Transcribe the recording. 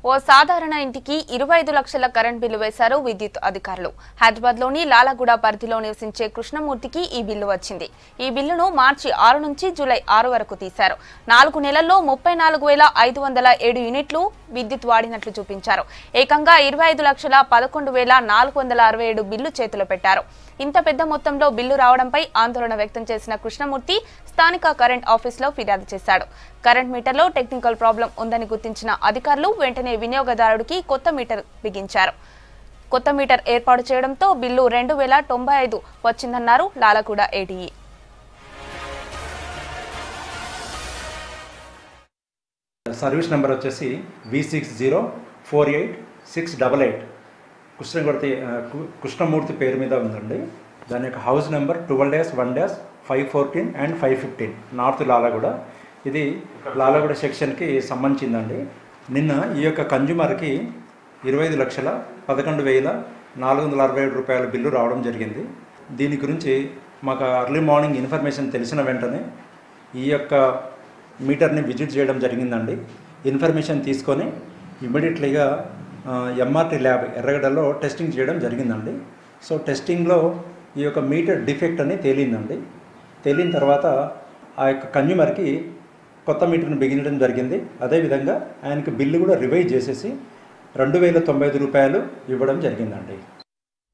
ఓ సాధారణ ఇంటికి ఇరవై ఐదు లక్షల కరెంట్ బిల్లు వేశారు విద్యుత్ అధికారులు హైదరాబాద్ లోని లాలగూడ పరిధిలో నివసించే కృష్ణమూర్తికి ఈ బిల్లు వచ్చింది ఈ బిల్లును మార్చి ఆరు నుంచి జూలై ఆరు వరకు తీశారు నాలుగు నెలల్లో ముప్పై నాలుగు వేల ఐదు వందల ఏడు యూనిట్లు విద్యుత్ వాడినట్లు చూపించారు ఏకంగా ఇరవై ఐదు లక్షల పదకొండు వేల నాలుగు వందల అరవై ఏడు బిల్లు చేతిలో పెట్టారు ఇంత పెద్ద మొత్తంలో బిల్లు రావడంపై ఆందోళన వ్యక్తం చేసిన కృష్ణమూర్తి స్థానిక కరెంట్ ఆఫీసులో ఫిర్యాదు చేశాడు కరెంట్ మీటర్లో టెక్నికల్ ప్రాబ్లం ఉందని గుర్తించిన అధికారులు వెంటనే వినియోగదారుడికి కొత్త మీటర్ బిగించారు కొత్త మీటర్ ఏర్పాటు చేయడంతో బిల్లు రెండు వేల తొంభై ఐదు వచ్చిందన్నారు లాలగూడ ఏడీఈ సర్వీస్ నెంబర్ వచ్చేసి V six zero four eight six double eight Krishnamurthy ఆ, కు- కృష్ణమూర్తి పేరు మీద ఉందండి దాని యొక్క house number twelve dash one dash five fourteen and five fifteen north Lalaguda ఇది లాలగూడ సెక్షన్కి సంబంధించిందండి నిన్న ఈ యొక్క కన్జ్యూమర్కి ఇరవై ఐదు లక్షల పదకొండు వేల నాలుగు వందల అరవై ఏడు రూపాయల బిల్లు రావడం జరిగింది దీని గురించి మాకు అర్లీ మార్నింగ్ ఇన్ఫర్మేషన్ తెలిసిన వెంటనే ఈ యొక్క మీటర్ని విజిట్ చేయడం జరిగిందండి ఇన్ఫర్మేషన్ తీసుకొని ఇమీడియట్లీగా ఎంఆర్టీ ల్యాబ్ ఎర్రగడ్డలో టెస్టింగ్ చేయడం జరిగిందండి సో టెస్టింగ్లో ఈ యొక్క మీటర్ డిఫెక్ట్ అని తేలిందండి తేలిన తర్వాత ఆ యొక్క కన్జ్యూమర్కి కొత్త మీటర్ని బిగించడం జరిగింది అదేవిధంగా ఆయనకి బిల్లు కూడా రివైజ్ చేసేసి రెండు వేల తొంభై ఐదు రూపాయలు ఇవ్వడం జరిగిందండి